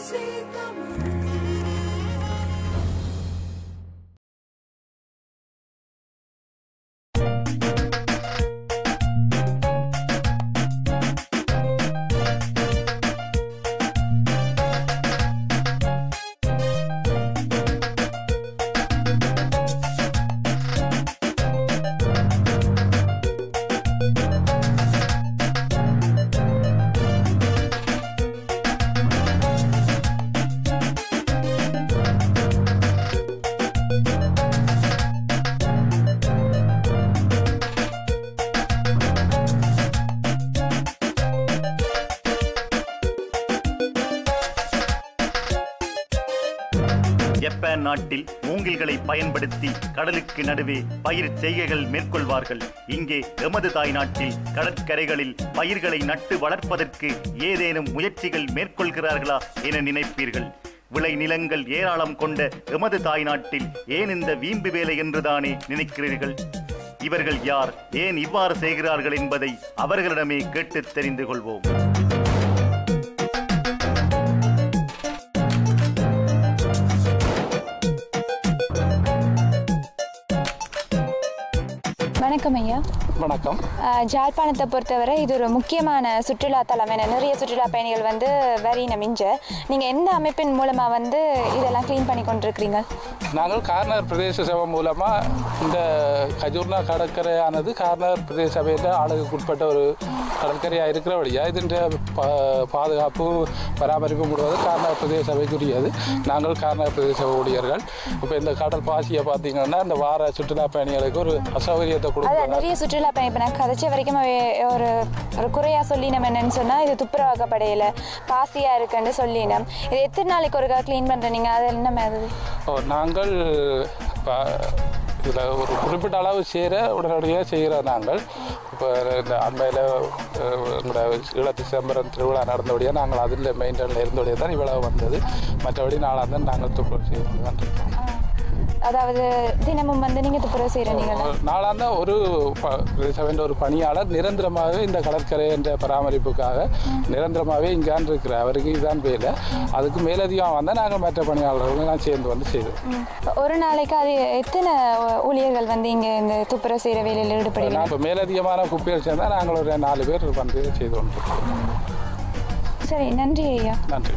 Japan நாட்டில் மூங்கில்களை பயன்படுத்தி கடலுக்கு நடுவே பயிர் செய்கைகள் மேற்கொள்வார்கள் இங்கே எமது தாய் நாட்டில் கடற்கரைகளில் பயிர்களை நட்டு வளர்ப்பதற்கு ஏதேனும் முயற்சிகள் மேற்கொள்கிறார்களா என நினைப்பீர்கள் விளை நிலங்கள் ஏராளம் கொண்ட எமது தாய் நாட்டில் ஏன் இந்த வீம்பு வேலை என்றுதானே நினைக்கிறீர்கள் இவர்கள் யார் ஏன் இவ்வாறு செய்கிறார்கள் என்பதை அவர்களிடமே கேட்டுத் தெரிந்து கொள்வோம் வணக்கம் ஐயா வணக்கம் அஹ், ஜாழ்ப்பாணத்தை பொறுத்தவரை இது ஒரு முக்கியமான சுற்றுலா தலம் என நிறைய சுற்றுலா பயணிகள் வந்து வரி நமிஞ்ச நீங்கள் எந்த அமைப்பின் மூலமாக வந்து இதெல்லாம் க்ளீன் பண்ணி கொண்டிருக்கிறீங்க நாங்கள் கார்னர் பிரதேச சபை மூலமாக இந்த கஜூர்னா கடற்கரையானது கார்னர் பிரதேச சபையில் ஆளுக்குட்பட்ட ஒரு கடற்கரையாக இருக்கிறபடியா இதன் பா பாதுகாப்பு பராமரிப்பு முழுவது கார்னர் பிரதேச சபைக்குரியது நாங்கள் கார்னர் பிரதேச சபை ஊழியர்கள் இப்போ இந்த கடல் பாசியை பார்த்தீங்கன்னா இந்த வார சுற்றுலா பயணிகளுக்கு ஒரு அசௌகரியத்தை அதான் கொடுக்குறாங்க நிறைய சுற்றுலா பயணி இப்போ நான் கதைச்ச வரைக்கும் அவை- ஒரு ஒரு குறையாக சொல்லி நம்ம என்னன்னு சொன்னால் இது துப்புரவாக்கப்படையில் பாசியாக இருக்குன்னு சொல்லினோம் இது எத்தனை நாளைக்கு ஒருக்கா க்ளீன் பண்ணுற நீங்கள் அது என்ன மாதிரி ஓ, நாங்கள் இதில் ஒரு குறிப்பிட்ட அளவு சேர உடனடியாக செய்கிறோம் நாங்கள் இப்போ இந்த அண்மையில் எங்களோட ஈழத்து சிதம்பரம் திருவிழா நடந்தபடியாக நாங்கள் அதில் மெயின்டெனில் இருந்தபடியாக தான் இவ்வளவு வந்தது மற்றபடி நாளாக தான் நாங்கள் துப்புரவு செய்து தான் இருக்கோம் அதாவது தினமும் வந்து நீங்கள் துப்புரவு செய்கிற நீங்களா நாளாக தான் ஒரு சபைன்ற ஒரு பணியாளர் நிரந்தரமாகவே இந்த கடற்கரை என்ற பராமரிப்புக்காக நிரந்தரமாகவே இங்கான் இருக்கிற அவருக்கு இதுதான் வேலை அதுக்கு மேலதிகம் வந்தால் நாங்கள் மற்ற பணியாளர்கள்லாம் சேர்ந்து வந்து செய்வோம் ஒரு நாளைக்கு அது எத்தனை ஊழியர்கள் வந்து இங்கே இந்த துப்புரவு செய்கிற வேலையில் ஈடுபடுவீங்க நான் இப்போ மேலதிகமான குப்பைகள் சேர்ந்தால் நாங்கள் ஒரு நாலு பேர் வந்து செய்து கொண்டிருக்கோம் சரி நன்றி ஐயா நன்றி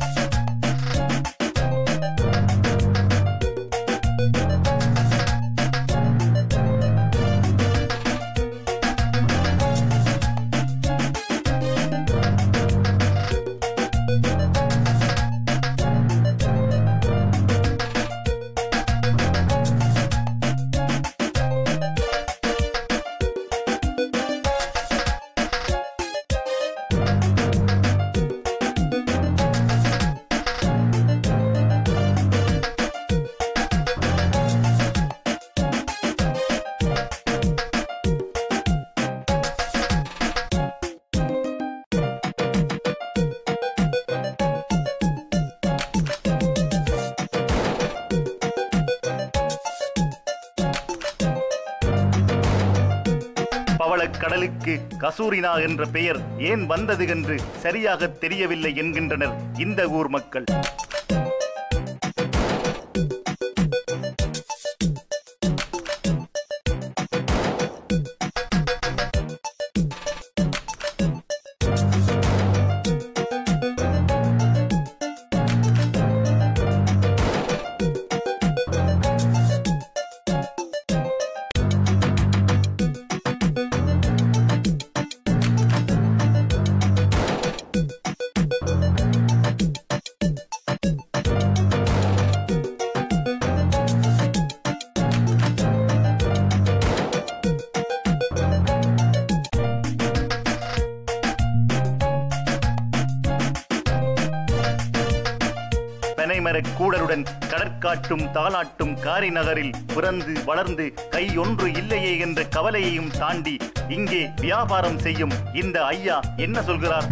பவளக் கடலுக்கு கசூரினா என்ற பெயர் ஏன் வந்தது என்று சரியாக தெரியவில்லை என்கின்றனர் இந்த ஊர் மக்கள் பனைமரக் கூடலுடன் கடற்காட்டும் தாலாட்டும் காரி நகரில் பிறந்து வளர்ந்து கை ஒன்று இல்லையே என்ற கவலையையும் தாண்டி இங்கே வியாபாரம் செய்யும் இந்த ஐயா என்ன சொல்கிறார்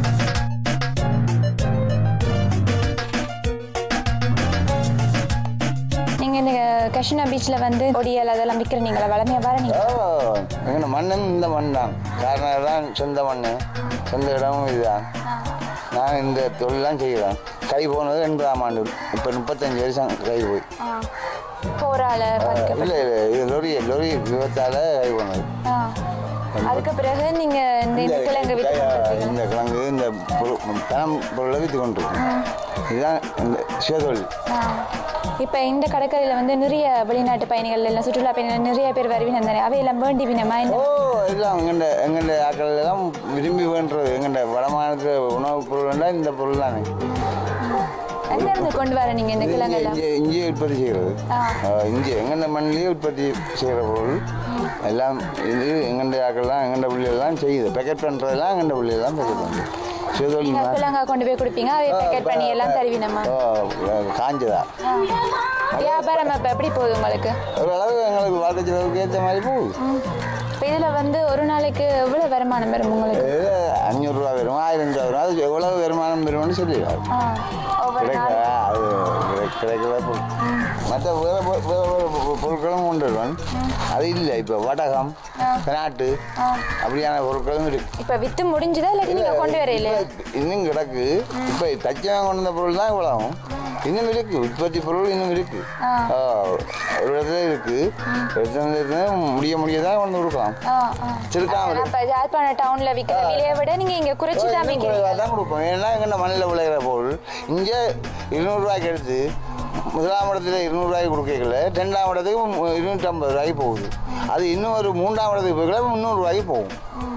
நீங்கள் இந்த கஷினா பீச்சில் வந்து ஒடியல் அதெல்லாம் விற்கிறீங்களா வளமையாக வர நீங்கள் எங்கள் மண்ணும் இந்த மண் தான் காரணம் தான் சொந்த மண் சொந்த இடமும் இதுதான் நான் இந்த தொழிலாம் செய்கிறேன் கை போனது எண்பதாம் ஆண்டு இப்போ முப்பத்தஞ்சு வருஷம் கை போய் ஆ. போரால பாதிக்கப்பட்ட இல்லை இல்லை இது லொரி லொரி விபத்தால் கை போனது ஆ. அதுக்கு பிறகு நீங்க இந்த இந்த கிழங்கு வித்து கை- கொண்டிருக்கீங்க. இந்த கிழங்கு இந்த பொருள் பணம் பொருளை விற்று கொண்டு இதுதான் இந்த சுயதொழில் ஆ. இப்ப இந்த கடற்கரையில வந்து நிறைய வெளிநாட்டு பயணிகள் எல்லாம் சுற்றுலா பயணிகள் நிறைய பேர் வருவின தானே அவையெல்லாம் வேண்டி வினமா ஓ எல்லாம் எங்கண்ட எங்கண்ட ஆக்கள் எல்லாம் விரும்பி வேண்டுறது எங்கண்ட வடமாநிலத்தில் உணவுப் பொருள்னா இந்த பொருள் தானே எங்க இருந்து கொண்டு வர நீங்க இந்த கிழங்கு எல்லாம் இஞ்சி இஞ்சி உற்பத்தி செய்கிறது ஆ. இஞ்சி எங்கண்ட மண்ணிலேயே உற்பத்தி செய்கிற பொருள் எல்லாம் இது எங்கண்ட ஆக்கள்லாம் எங்கண்ட புள்ளியெல்லாம் செய்யுது பேக்கெட் பண்ணுறதெல்லாம் எங்கண்ட புள்ளியெல்லாம் பேக்கெட் பண்ணுது சுயதொழில் நீங்க மா- கிழங்கா கொண்டு போய் கொடுப்பீங்க அவை பேக்கெட் பண்ணி எல்லாம் தருவினமா ஓ, காஞ்சதா வியாபாரம் அப்ப எப்படி போகுது உங்களுக்கு ஓரளவு எங்களுக்கு வாழ்க்கை செலவுக்கு ஏற்ற மாதிரி போகுது இப்ப இதுல வந்து ஒரு நாளைக்கு எவ்வளவு வருமானம் வரும் உங்களுக்கு இது அஞ்சூறுரூவா வரும் ஆயிரம் ரூபா வரும் அது எவ்வளவு வருமானம் வரும்னு சொல்லிடுறாரு ஆ. ஒவ்வொரு கிடைக்க நாள் அது கிடை- கிடைக்கல பொருள் மற்ற வேற பொ- வேற வேற பொ- பொருட்களும் கொண்டு வருவான் அது இல்லை இப்போ வடகம் பெனாட்டு அப்படியான பொருட்களும் இருக்கு இப்ப வித்து முடிஞ்சுதா இல்லாட்டி நீங்க கொண்டு வரையில இப்ப இன்னும் கிடக்கு இப்போ தச்சவன் கொண்டு வந்த பொருள் தான் இவ்வளவும் இன்னும் இருக்கு உற்பத்தி பொருள் இன்னும் இருக்கு ஆ. ஆ, ஒரு இடத்துல இருக்கு எடுத்து வந்து முடிய முடிய தான் கொண்டு கொடுக்கலாம் ஆ, ஆ. சிறுக்காம அப்ப யாழ்ப்பாண டவுன்ல விக்கிற விலையை விட நீங்க இங்க குறைச்சு தான் இன்னும் விக்கிறீங்க குறைவாக தான் கொடுப்போம் ஏன்னா எங்கள் மண்ணில் விளையிற பொருள் இங்கே இருநூறுவாய்க்கு எடுத்து முதலாம் இடத்துல இருநூறுவாய்க்கு கொடுக்கல ரெண்டாம் இடத்துக்கு மு- இருநூற்றம்பது ரூபாய்க்கு போகுது அது இன்னும் ஒரு மூன்றாம் இடத்துக்கு போய்க்கல முந்நூறுரூவாய்க்கு போகும்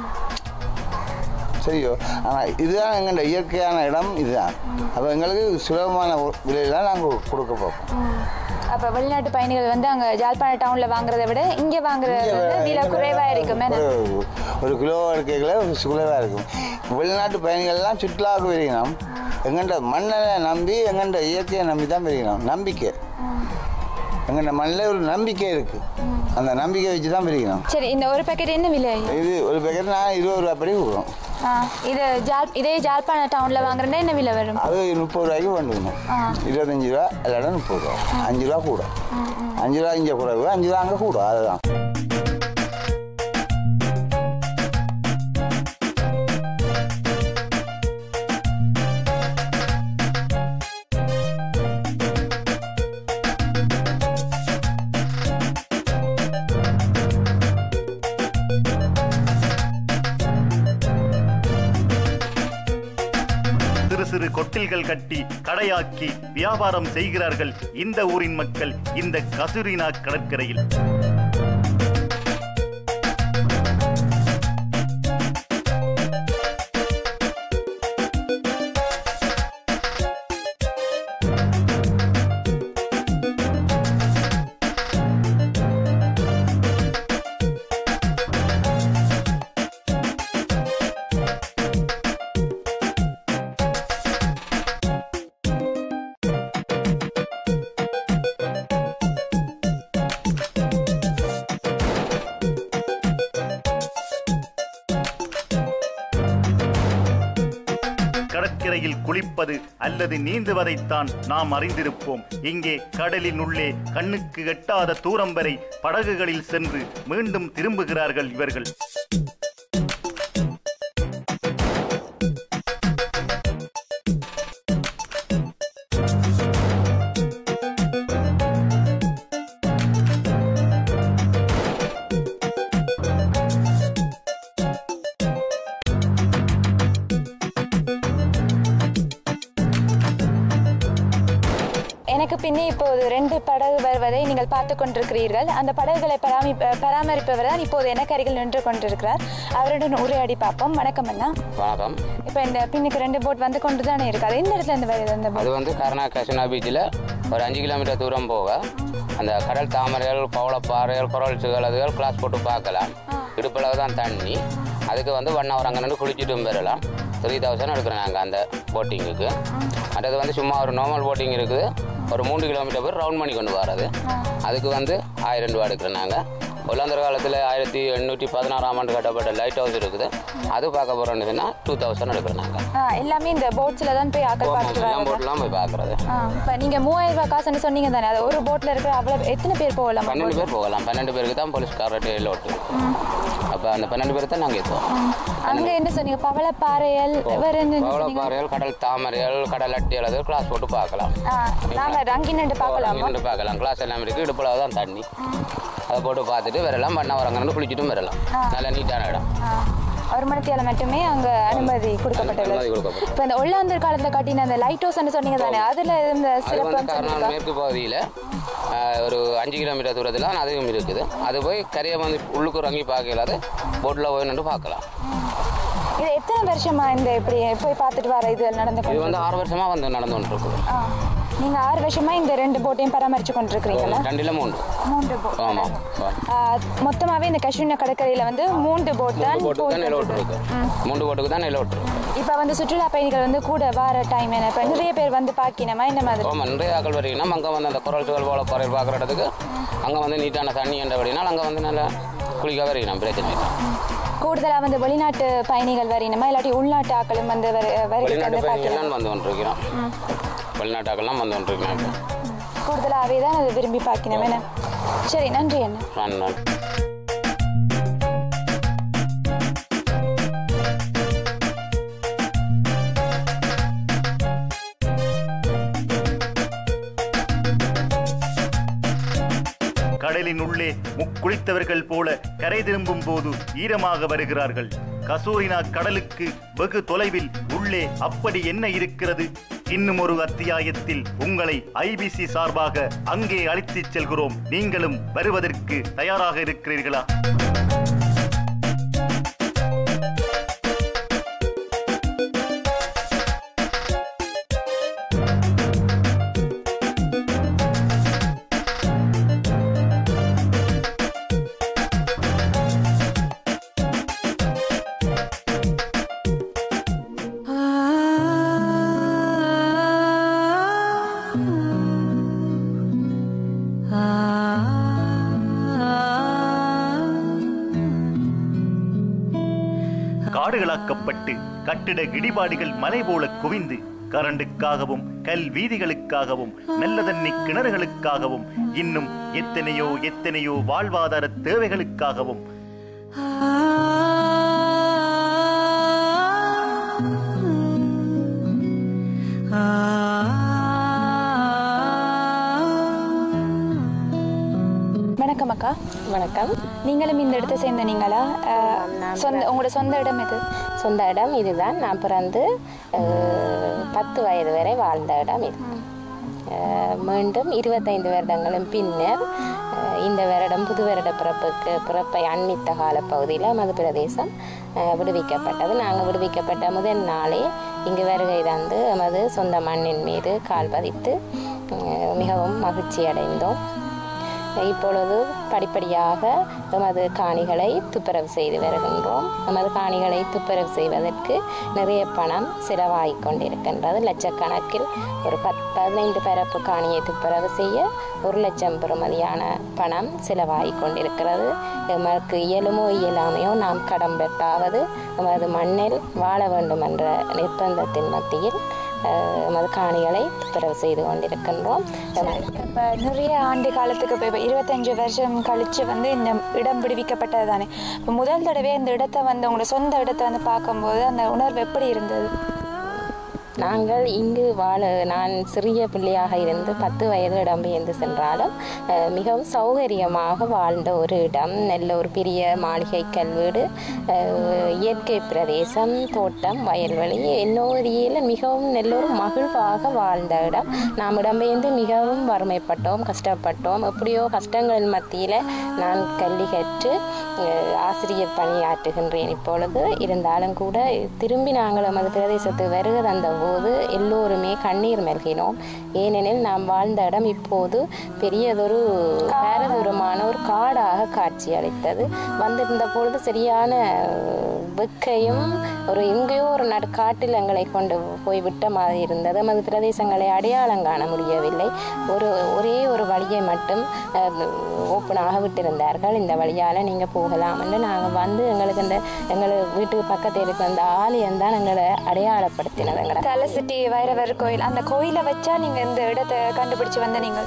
சரியோ ஆனால் இதுதான் எங்கள்ட இயற்கையான இடம் இதுதான் அப்போ எங்களுக்கு சுலபமான விலையில் தான் நாங்கள் கொடுக்க பார்ப்போம் அப்ப வெளிநாட்டு பயணிகள் வந்து அங்க யாழ்ப்பாண டவுன்ல வாங்குறதை விட இங்க வாங்குறது வந்து விலை குறைவா இருக்குமே ஒரு- ஒரு கிலோ எடுக்கல குறைவாக இருக்கும் வெளிநாட்டு பயணிகள்லாம் சுற்றுலாவுக்கு வருகிறோம் எங்கள்ட மண்ணை நம்பி எங்கள்ட இயற்கையை நம்பி தான் வருகிறோம் நம்பிக்கை எங்கள்ட மண்ணில் ஒரு நம்பிக்கை இருக்குது அந்த நம்பிக்கை வச்சு தான் பிரிக்கணும் சரி இந்த ஒரு பேக்கெட் என்ன விலை ஐயா? இது ஒரு பேக்கெட் நான் இருபது ரூபா படி கொடுக்குறோம் ஆ, இது ஜால் இதே ஜாழ்ப்பாண டவுன்ல வாங்குறேன்னா என்ன விலை வரும் அது முப்பது ரூபாய்க்கு வந்துக்கணும் இருபத்தஞ்சி ரூபா இல்லாட்டா முப்பது ரூபா அஞ்சு ரூபா கூட அஞ்சு ரூபா இங்கே குறைவு அஞ்சு ரூபா அங்கே கூட அதுதான் சிறு சிறு கொட்டில்கள் கட்டி கடையாக்கி வியாபாரம் செய்கிறார்கள் இந்த ஊரின் மக்கள் இந்த கசுரினா கடற்கரையில் கடற்கரையில் குளிப்பது அல்லது நீந்துவதைத்தான் நாம் அறிந்திருப்போம் இங்கே கடலின் உள்ளே கண்ணுக்கு எட்டாத தூரம் வரை படகுகளில் சென்று மீண்டும் திரும்புகிறார்கள் இவர்கள் எனக்கு பின்னே இப்போது ரெண்டு படகு வருவதை நீங்கள் பார்த்து கொண்டிருக்கிறீர்கள் அந்த படகுகளை பராமி பராமரிப்பவர் தான் இப்போது எனக்கு அருகில் நின்று கொண்டிருக்கிறார் அவருடன் உரையாடி பார்ப்போம் வணக்கம் அண்ணா வணக்கம் இப்போ இந்த பின்னுக்கு ரெண்டு போட் வந்து கொண்டு தானே இருக்கு அது எந்த இடத்துல இருந்து வருது அந்த boat? அது வந்து கருணா கசினா பீச்சில் ஒரு அஞ்சு கிலோமீட்டர் தூரம் போக அந்த கடல் தாமரைகள் பவளப்பாறைகள் குரல்சுகள் அதுகள் கிளாஸ் போட்டு பார்க்கலாம் இடுப்பளவு தான் தண்ணி அதுக்கு வந்து ஒன் ஹவர் அங்கே நின்று குளிச்சுட்டும் பெறலாம் த்ரீ தௌசண்ட் எடுக்கிறோம் நாங்கள் அந்த போட்டிங்குக்கு மற்றது வந்து சும்மா ஒரு நார்மல் போட்டிங் இருக்குது ஒரு மூணு கிலோமீட்டர் போய் ரவுண்ட் பண்ணி கொண்டு வர்றது அதுக்கு வந்து ஆயிரம் ரூபா எடுக்கிறோம் நாங்கள் ஒல்லாந்தர் காலத்தில் ஆயிரத்தி எண்ணூற்றி பதினாறாம் ஆண்டு கட்டப்பட்ட லைட் ஹவுஸ் இருக்குது அது பார்க்க போகிறோம்னு டூ தௌசண்ட் எடுக்கிறோம் நாங்கள் ஆ, எல்லாமே இந்த போட்ஸ்ல தான் போய் ஆக்கள் பார்த்துட்டு எல்லாம் வராங்க போட்டுலாம் போய் பார்க்குறது இப்போ நீங்க மூவாயிரம் ரூபாய் காசுன்னு சொன்னீங்க தானே அது ஒரு போட்ல இருக்கிற அவ்வளவு எத்தனை பேர் போகலாம் பன்னெண்டு பேர் போகலாம் பன்னெண்டு பேருக்கு தான் போலீஸ்காரர் லோட்டு அப்போ அந்த பன்னெண்டு பேர் தான் நாங்கள் ஏற்றுவோம் அங்க என்ன சொன்னீங்க பவளப்பாறையல் வேற என்ன சொன்னீங்க பவளப்பாறைகள் கடல் தாமரைகள் கடல் அட்டியல் அது கிளாஸ் போட்டு பார்க்கலாம் ஆ, நாங்க ரங்கி நின்று பார்க்கலாமா நின்று பார்க்கலாம் கிளாஸ் எல்லாம் இருக்குது இடுப்பில் தான் தண்ணி அதை போட்டு பார்த்துட்டு வரலாம் பண்ண வரங்கன்னு குளிச்சுட்டும் வரலாம் நல்ல நீட்டான இடம் ஆ, ஒரு மணித்தியால மட்டுமே அங்க அனுமதி கொடுக்கப்பட்டுள்ளது அனுமதி கொடுக்கப்பட்டது. இப்போ இந்த ஒல்லாந்தர் காலத்துல கட்டின அந்த லைட் ஹவுஸ் சொன்னீங்க தானே அதுல இந்த அது சிறப்பு வந்து அம்சம் கர்நாடக இருக்கா? மேற்கு பகுதியில் ஒரு அஞ்சு கிலோமீட்டர் தூரத்தில் அதுவும் இருக்குது அது போய் கரையை வந்து உள்ளுக்கு இறங்கி பார்க்கல அது போட்டில் போய் நின்று பார்க்கலாம் இது எத்தனை வருஷமா இந்த இப்படி போய் பார்த்துட்டு வர இது நடந்து இது கொண்டு வந்து ஆறு வருஷமாக வந்து நடந்து கொண்டு இருக்குது ஆ. நீங்க ஆறு வருஷமா இந்த ரெண்டு போட்டையும் பராமரிச்சு கொண்டிருக்கிறீங்களா ரெண்டில் மூன்று மூன்று போட் ஆமாம் ஆ, மொத்தமாவே இந்த காஷ்மீர் கடற்கரையில வந்து மூன்று போட் தான் போட்டுக்கு தான் நிலவட்டு போயிட்டு இருக்கு மூன்று போட்டுக்கு தான் நிலவட்டு இருக்கு இப்போ வந்து சுற்றுலா பயணிகள் வந்து கூட வர டைம் என்ன இப்போ நிறைய பேர் வந்து பார்க்கணுமா இந்த மாதிரி ஆமாம் நிறைய ஆக்கள் வரீங்கன்னா அங்கே வந்து அந்த குரல்கள் போல குறை பார்க்குற இடத்துக்கு அங்கே வந்து நீட்டான தண்ணி என்றபடினால் அங்கே வந்து நல்லா குளிக்க வரீங்க பிரச்சனை இல்லை கூடுதலா வந்து வெளிநாட்டு பயணிகள் வரணுமா இல்லாட்டி உள்நாட்டு ஆக்களும் வந்து வர வருகை வெளிநாட்டு வந்து பார்க்கலாம் பயணிகள்லாம் வந்து கொண்டிருக்கிறோம் வெளிநாட்டு ஆக்கள்லாம் வந்து கொண்டிருக்கிறோம் இப்போ கூடுதலாகவே தான் அதை விரும்பி பார்க்கணும் என்ன சரி நன்றி அண்ணா நான் நான் கடலின் உள்ளே முக்குளித்தவர்கள் போல கரை திரும்பும் போது ஈரமாக வருகிறார்கள் கசூரினா கடலுக்கு வெகு தொலைவில் உள்ளே அப்படி என்ன இருக்கிறது இன்னும் ஒரு அத்தியாயத்தில் உங்களை ஐபிசி சார்பாக அங்கே அழைத்துச் செல்கிறோம் நீங்களும் வருவதற்கு தயாராக இருக்கிறீர்களா காடுகளாக்கப்பட்டு கட்டிட இடிபாடுகள் மலை போல குவிந்து கரண்டுக்காகவும் கல் வீதிகளுக்காகவும் நல்ல தண்ணி கிணறுகளுக்காகவும் இன்னும் எத்தனையோ எத்தனையோ வாழ்வாதார தேவைகளுக்காகவும் வணக்கம் அக்கா வணக்கம் நீங்களும் இந்த இடத்தை சேர்ந்த நீங்களா அஹ், சொந்த உங்களோட சொந்த இடம் இது சொந்த இடம் இதுதான் நான் பிறந்து அஹ், பத்து வயது வரை வாழ்ந்த இடம் இது அஹ், மீண்டும் இருபத்தைந்து வருடங்களும் பின்னர் அஹ், இந்த வருடம் புது வருட பிறப்புக்கு பிறப்பை அண்மித்த கால பகுதியில் மது பிரதேசம் அஹ், விடுவிக்கப்பட்டது நாங்கள் விடுவிக்கப்பட்ட முதல் நாளே இங்கு வருகை தந்து எமது சொந்த மண்ணின் மீது கால் பதித்து அஹ், மிகவும் மகிழ்ச்சி அடைந்தோம் இப்பொழுது படிப்படியாக எமது காணிகளை துப்புரவு செய்து வருகின்றோம் எமது காணிகளை துப்புரவு செய்வதற்கு நிறைய பணம் செலவாகிக் கொண்டிருக்கின்றது லட்சக்கணக்கில் ஒரு பத் பதினைந்து பரப்பு காணியை துப்புரவு செய்ய ஒரு லட்சம் பெறுமதியான பணம் செலவாகிக் கொண்டிருக்கிறது எமக்கு இயலுமோ இயலாமையோ நாம் கடன் பெற்றாவது எமது மண்ணில் வாழ வேண்டும் என்ற நிர்பந்தத்தின் மத்தியில் அஹ், எமது காணிகளை துப்புரவு செய்து கொண்டிருக்கின்றோம் எமது இப்போ நிறைய ஆண்டு காலத்துக்கு இப்போ இப்போ இருபத்தஞ்சு வருஷம் கழிச்சு வந்து இந்த இடம் விடுவிக்கப்பட்டது தானே இப்போ முதல் தடவை இந்த இடத்த வந்து உங்களோட சொந்த இடத்த வந்து பார்க்கும்போது அந்த உணர்வு எப்படி இருந்தது நாங்கள் இங்கு வாழ நான் சிறிய பிள்ளையாக இருந்து பத்து வயது இடம்பெயர்ந்து சென்றாலும் அஹ், மிகவும் சௌகரியமாக வாழ்ந்த ஒரு இடம் நல்ல ஒரு பெரிய மாளிகை கல்வீடு அஹ், இயற்கை பிரதேசம் தோட்டம் வயல்வெளி எல்லோரியில் மிகவும் நல்ல ஒரு மகிழ்வாக வாழ்ந்த இடம் நாம் இடம்பெயர்ந்து மிகவும் வறுமைப்பட்டோம் கஷ்டப்பட்டோம் எப்படியோ கஷ்டங்கள் மத்தியில் நான் கல்வி கற்று அஹ், ஆசிரியர் பணியாற்றுகின்றேன் இப்பொழுது இருந்தாலும் கூட திரும்பி நாங்கள் நமது பிரதேசத்துக்கு வருகை தந்த போது எல்லோருமே கண்ணீர் மல்கினோம் ஏனெனில் நாம் வாழ்ந்த இடம் இப்போது பெரியதொரு பாரதூரமான ஒரு காடாக காட்சி அளித்தது வந்திருந்த பொழுது சரியான அஹ், வெக்கையும் ஒரு எங்கேயோ ஒரு நடுக்காட்டில் எங்களை கொண்டு போய் விட்ட மாதிரி இருந்தது எமது பிரதேசங்களை அடையாளம் காண முடியவில்லை ஒரு ஒரே ஒரு வழியை மட்டும் ஓப்பனாக விட்டிருந்தார்கள் இந்த வழியால் நீங்கள் போகலாம்னு நாங்கள் வந்து எங்களுக்கு இந்த எங்கள் வீட்டுக்கு பக்கத்தில் இருக்கிற அந்த ஆலயம் தான் எங்களை அடையாளப்படுத்தினது எங்களை தலசிட்டி வைரவர் கோயில் அந்த கோயிலை வச்சா நீங்க இந்த இடத்தை கண்டுபிடிச்சு வந்த நீங்கள்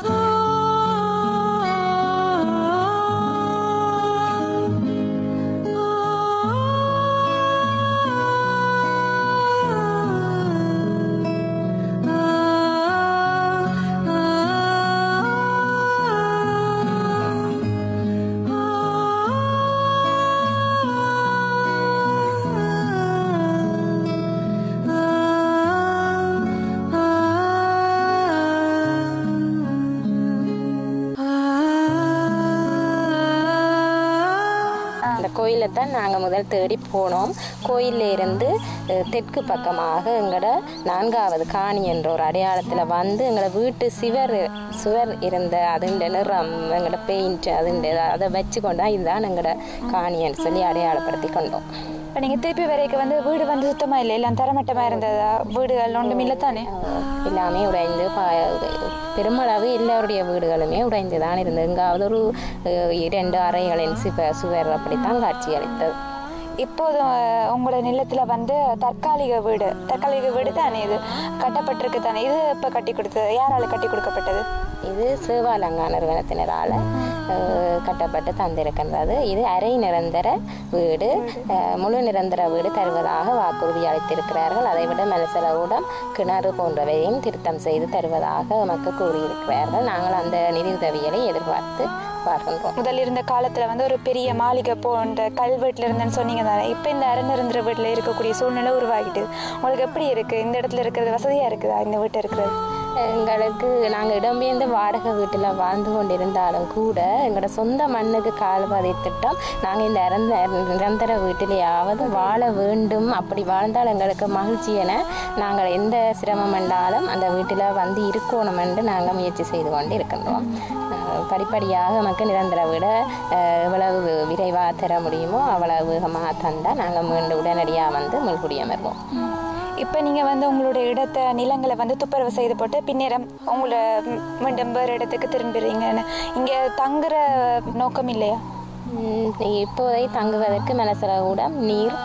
அந்த கோயிலை தான் நாங்கள் முதல் தேடி போனோம் கோயிலில் இருந்து அஹ், தெற்கு பக்கமாக எங்களோட நான்காவது காணி என்ற ஒரு அடையாளத்தில் வந்து எங்களோட வீட்டு சிவர் சுவர் இருந்த அதுண்ட நிறம் எங்களோட பெயிண்ட் அதுண்ட அதை வச்சு கொண்டா இதுதான் எங்களோட காணின்னு சொல்லி அடையாளப்படுத்தி கொண்டோம் இப்போ நீங்கள் திருப்பி வரைக்கும் வந்து வீடு வந்து சுத்தமாக இல்லை எல்லாம் தரமட்டமாக இருந்ததா வீடுகள் ஒன்றும் இல்லை தானே எல்லாமே உடைந்து பா பெருமளவு எல்லோருடைய வீடுகளுமே உடைந்து தான் இருந்தது எங்காவது ஒரு அஹ், இரண்டு அறைகளின் சிவ சுவர் அப்படித்தான் காட்சி அளித்தது இப்போது அஹ், உங்களோட நிலத்தில் வந்து தற்காலிக வீடு தற்காலிக வீடு தானே இது கட்டப்பட்டிருக்கு தானே இது இப்போ கட்டி கொடுத்தது யாரால கட்டி கொடுக்கப்பட்டது இது சேவாலங்கா நிறுவனத்தினரால் அஹ், கட்டப்பட்டு தந்திருக்கின்றது இது அரை நிரந்தர வீடு அஹ், முழு நிரந்தர வீடு தருவதாக வாக்குறுதி அளித்திருக்கிறார்கள் அதைவிட மெலசலவுடன் கிணறு போன்றவையும் திருத்தம் செய்து தருவதாக நமக்கு கூறியிருக்கிறார்கள் நாங்கள் அந்த நிதியுதவிகளை எதிர்பார்த்து பார்க்கின்றோம் முதல் இருந்த காலத்தில் வந்து ஒரு பெரிய மாளிகை போன்ற கல்வெட்டில் இருந்தேன்னு சொன்னீங்க தானே இப்போ இந்த அரணிருந்திர வீட்டில் இருக்கக்கூடிய சூழ்நிலை உருவாகிட்டு உங்களுக்கு எப்படி இருக்குது இந்த இடத்துல இருக்கிறது வசதியாக இருக்குதா இந்த வீட்டு இருக்கிறது எங்களுக்கு நாங்கள் இடம்பெயர்ந்து வாடகை வீட்டில் வாழ்ந்து கொண்டிருந்தாலும் கூட எங்களோட சொந்த மண்ணுக்கு கால் பதித்திட்டோம் நாங்கள் இந்த இறந்த நிரந்தர வீட்டிலேயாவது வாழ வேண்டும் அப்படி வாழ்ந்தால் எங்களுக்கு மகிழ்ச்சி என நாங்கள் எந்த சிரமம் என்றாலும் அந்த வீட்டில் வந்து இருக்கணும் என்று நாங்கள் முயற்சி செய்து கொண்டு இருக்கின்றோம் அஹ் படிப்படியாக நமக்கு நிரந்தர வீட அஹ், எவ்வளவு விரைவாக தர முடியுமோ அவ்வளவு வேகமாக தந்தால் நாங்கள் மீண்டும் உடனடியாக வந்து மீள்குடியமர்வோம் இப்போ நீங்கள் வந்து உங்களுடைய இடத்தை நிலங்களை வந்து துப்புரவு செய்து போட்டு பின்னேரம் உங்களை ம், மீண்டும் வேறு இடத்துக்கு திரும்பிடுறீங்கன்னு இங்கே தங்குற நோக்கம் இல்லையா ம், இப்போதை தங்குவதற்கு மனசலகூடம் நீர்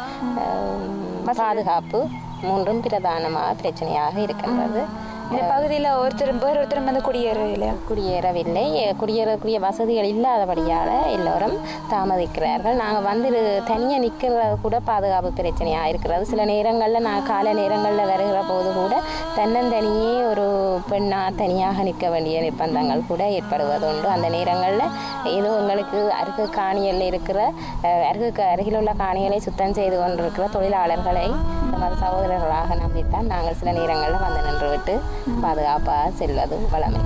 அஹ், பாதுகாப்பு மூன்றும் பிரதானமாக பிரச்சனையாக இருக்கின்றது இந்த பகுதியில் ஒருத்தர் வேறு ஒருத்தர் வந்து குடியேற இல்லையா குடியேறவில்லை குடியேறக்கூடிய வசதிகள் இல்லாதபடியால் எல்லோரும் தாமதிக்கிறார்கள் நாங்கள் வந்து தனியாக நிற்கிறது கூட பாதுகாப்பு பிரச்சனையாக இருக்கிறது சில நேரங்களில் நான் காலை நேரங்களில் வருகிற போது கூட தன்னந்தனியே ஒரு பெண்ணாக தனியாக நிற்க வேண்டிய நிர்பந்தங்கள் கூட ஏற்படுவது உண்டு அந்த நேரங்களில் ஏதோ எங்களுக்கு அருகு காணியில் இருக்கிற அஹ், அருகுக்கு அருகில் உள்ள காணிகளை சுத்தம் செய்து கொண்டிருக்கிற தொழிலாளர்களை நமது சகோதரர்களாக நம்பித்தான் நாங்கள் சில நேரங்களில் வந்து நின்றுவிட்டு பாதுகாப்பாக செல்வது வளமை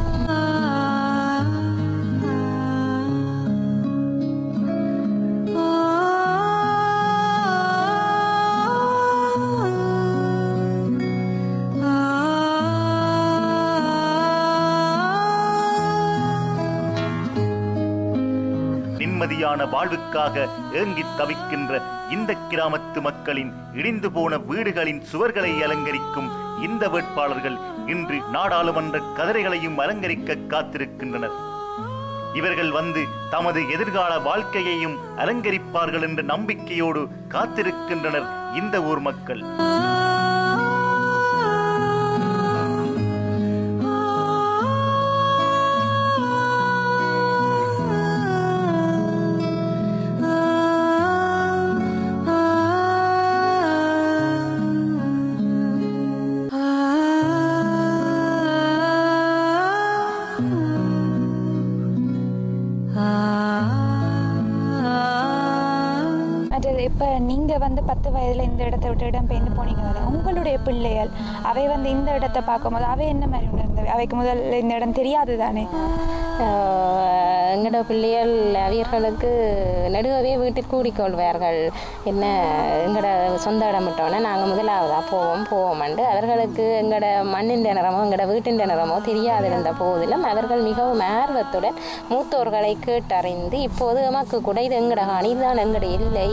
நிம்மதியான வாழ்வுக்காக ஏங்கித் தவிக்கின்ற இந்த கிராமத்து மக்களின் இடிந்து போன வீடுகளின் சுவர்களை அலங்கரிக்கும் இந்த வேட்பாளர்கள் இன்று நாடாளுமன்ற கதிரைகளையும் அலங்கரிக்க காத்திருக்கின்றனர் இவர்கள் வந்து தமது எதிர்கால வாழ்க்கையையும் அலங்கரிப்பார்கள் என்ற நம்பிக்கையோடு காத்திருக்கின்றனர் இந்த ஊர் மக்கள் மற்றது இப்போ நீங்கள் வந்து பத்து வயதில் இந்த இடத்த விட்டு இடம் பெயர்ந்து போனீங்க தானே உங்களுடைய பிள்ளைகள் அவை வந்து இந்த இடத்த பார்க்கும்போது அவை என்ன மாதிரி உணர்ந்தவை அவைக்கு முதல்ல இந்த இடம் தெரியாது தானே ஆஹ் எங்களோட பிள்ளைகள் அவர்களுக்கு நடுவே வீட்டில் கூடிக்கொள்வார்கள் என்ன எங்களோட சொந்த இடம் விட்டோன்னே நாங்கள் முதலாவதாக போவோம் போவோம்ண்டு அவர்களுக்கு எங்களோட மண்ணின் நிறமோ எங்களோட வீட்டின் நிறமோ தெரியாதிருந்த போதிலும் அவர்கள் மிகவும் ஆர்வத்துடன் மூத்தோர்களை கேட்டறிந்து இப்போது எமக்கு கூட இது எங்கட காணி இதுதான் எங்கட இல்லை அப்படி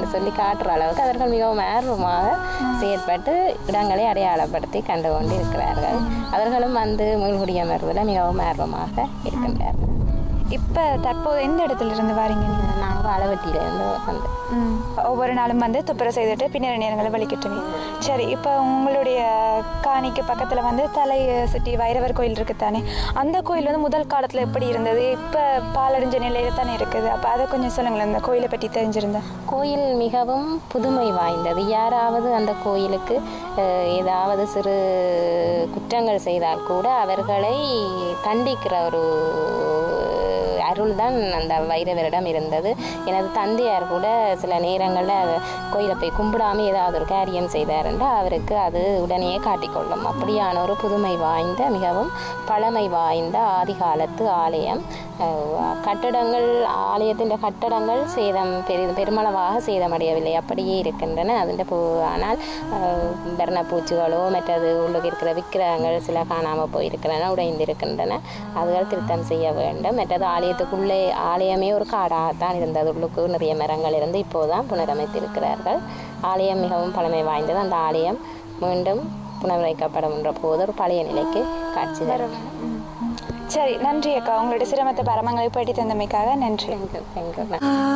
என்று சொல்லி காட்டுற அளவுக்கு அவர்கள் மிகவும் ஆர்வமாக செயற்பட்டு இடங்களை அடையாளப்படுத்தி கண்டு கொண்டு இருக்கிறார்கள் அவர்களும் வந்து மீள்குடியமர்வில் மிகவும் ஆர்வமாக இருக்கின்றார்கள் இப்போ தற்போது எந்த இடத்துல இருந்து வாரீங்க நீங்கள் நாங்கள் அளவட்டியிலேருந்து வந்து ம். ஒவ்வொரு நாளும் வந்து துப்புரவு செய்துட்டு பின்னர் நேரங்களை வலிக்கிட்டுங்க சரி இப்போ உங்களுடைய காணிக்கு பக்கத்தில் வந்து தலை சுற்றி வைரவர் கோயில் இருக்குதானே அந்த கோயில் வந்து முதல் காலத்தில் எப்படி இருந்தது இப்போ பாலடைஞ்ச நிலையில தானே இருக்குது அப்போ அதை கொஞ்சம் சொல்லுங்களேன் இந்த கோயிலை பற்றி தெரிஞ்சிருந்தா கோயில் மிகவும் புதுமை வாய்ந்தது யாராவது அந்த கோயிலுக்கு அஹ், ஏதாவது சிறு குற்றங்கள் செய்தால் கூட அவர்களை தண்டிக்கிற ஒரு அருள் தான் அந்த வைரவரிடம் இருந்தது எனது தந்தையார் கூட சில நேரங்களில் கோயிலை போய் கும்பிடாம ஏதாவது ஒரு காரியம் செய்தார் என்றால் அவருக்கு அது உடனே காட்டிக்கொள்ளும் அப்படியான ஒரு புதுமை வாய்ந்த மிகவும் பழமை வாய்ந்த ஆதிகாலத்து ஆலயம் அஹ், கட்டடங்கள் ஆலயத்தின் கட்டடங்கள் சேதம் பெரி பெருமளவாக சேதமடையவில்லை அப்படியே இருக்கின்றன அதில் பூ ஆனால் அஹ், வர்ணப்பூச்சிகளோ மற்றது உள்ளுக்கு இருக்கிற விக்கிரகங்கள் சில காணாமல் போயிருக்கின்றன உடைந்திருக்கின்றன அதுகள் திருத்தம் செய்ய வேண்டும் மற்றது ஆலயத்துக்குள்ளே ஆலயமே ஒரு காடாகத்தான் இருந்தது உள்ளுக்கு நிறைய மரங்கள் இருந்து இப்போதான் புனரமைத்திருக்கிறார்கள் ஆலயம் மிகவும் பழமை வாய்ந்தது அந்த ஆலயம் மீண்டும் புனரமைக்கப்படும் என்ற போது ஒரு பழைய நிலைக்கு காட்சி தரும் சரி நன்றி அக்கா உங்களுடைய சிரமத்தை பரமங்களை பற்றி தந்தமைக்காக நன்றி தேங்க்யூ தேங்க்யூ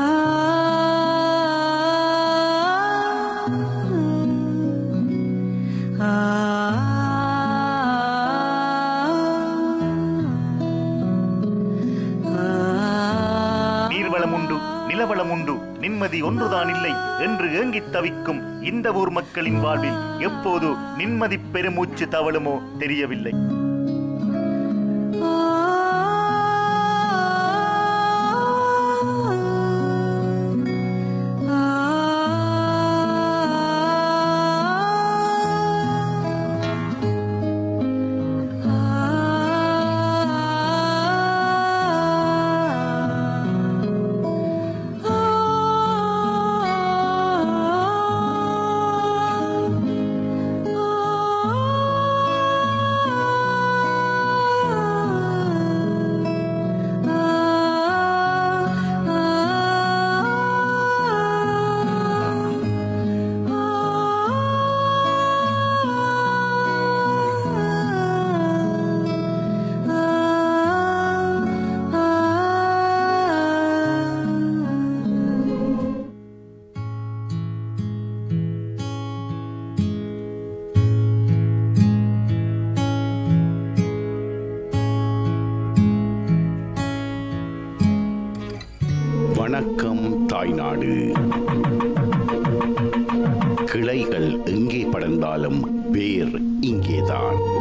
நீர்வளம் உண்டு நிலவளம் உண்டு நிம்மதி ஒன்றுதான் இல்லை என்று ஏங்கித் தவிக்கும் இந்த ஊர் மக்களின் வாழ்வில் எப்போது நிம்மதி பெருமூச்சு தவழுமோ தெரியவில்லை வணக்கம் தாய்நாடு கிளைகள் எங்கே படர்ந்தாலும் வேர் இங்கேதான்